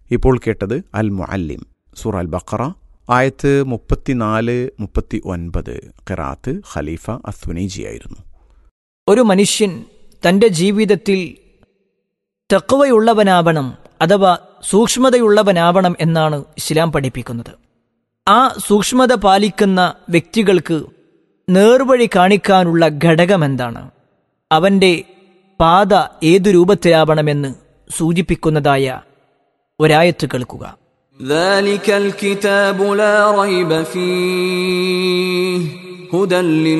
ഇപ്പോൾ കേട്ടത് അൽ മുഅല്ലിം സൂറ അൽ ബഖറ ആയത്ത് മുപ്പത്തിനാല് മുപ്പത്തി ഒൻപത് ഖിറാത്ത് ഖലീഫ അസ്വനീജിയായിരുന്നു ഒരു മനുഷ്യൻ തന്റെ ജീവിതത്തിൽ തെക്കുവയുള്ളവനാവണം അഥവാ സൂക്ഷ്മതയുള്ളവനാവണം എന്നാണ് ഇസ്ലാം പഠിപ്പിക്കുന്നത് ആ സൂക്ഷ്മത പാലിക്കുന്ന വ്യക്തികൾക്ക് നേർവഴി കാണിക്കാനുള്ള ഘടകം എന്താണ് അവന്റെ പാത ഏതു രൂപത്തിലാവണമെന്ന് സൂചിപ്പിക്കുന്നതായ ഒരായത്ത് കേൾക്കുക ذلك الكتاب لا ريب فيه هدى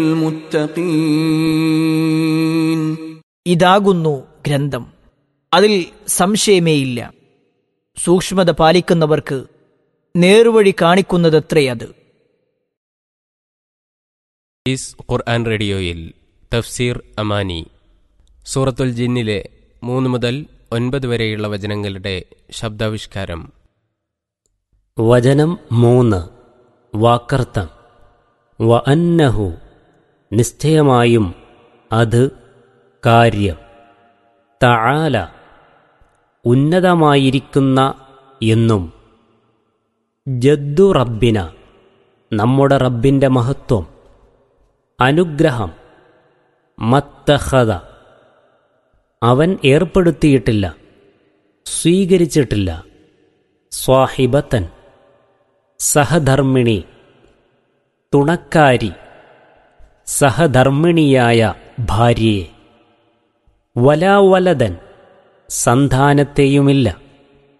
للمتقين ഇതാകുന്നു ഗ്രന്ഥം അതിൽ സംശയമേയില്ല സൂക്ഷ്മത പാലിക്കുന്നവർക്ക് നേർവഴി കാണിക്കുന്നതത്രയത് ഈസ് ഖുർആൻ റേഡിയോയിൽ തഫ്സീർ അമാനി സൂറത്തുൽ ജിന്നിലെ മൂന്ന് മുതൽ ഒൻപത് വരെയുള്ള വചനങ്ങളുടെ ശബ്ദാവിഷ്കാരം വചനം മൂന്ന് വാക്കർത്തം വ അന്നഹു നിശ്ചയമായും അത് കാര്യം തആല ഉന്നതമായിരിക്കുന്ന എന്നും ജദ്ദു റബ്ബിന നമ്മുടെ റബ്ബിൻ്റെ മഹത്വം അനുഗ്രഹം മത്തഹത അവൻ ഏർപ്പെടുത്തിയിട്ടില്ല സ്വീകരിച്ചിട്ടില്ല സ്വാഹിബത്തൻ സഹധർമ്മിണി തുണക്കാരി സഹധർമ്മിണിയായ ഭാര്യയെ വലാവലതൻ സന്താനത്തെയുമില്ല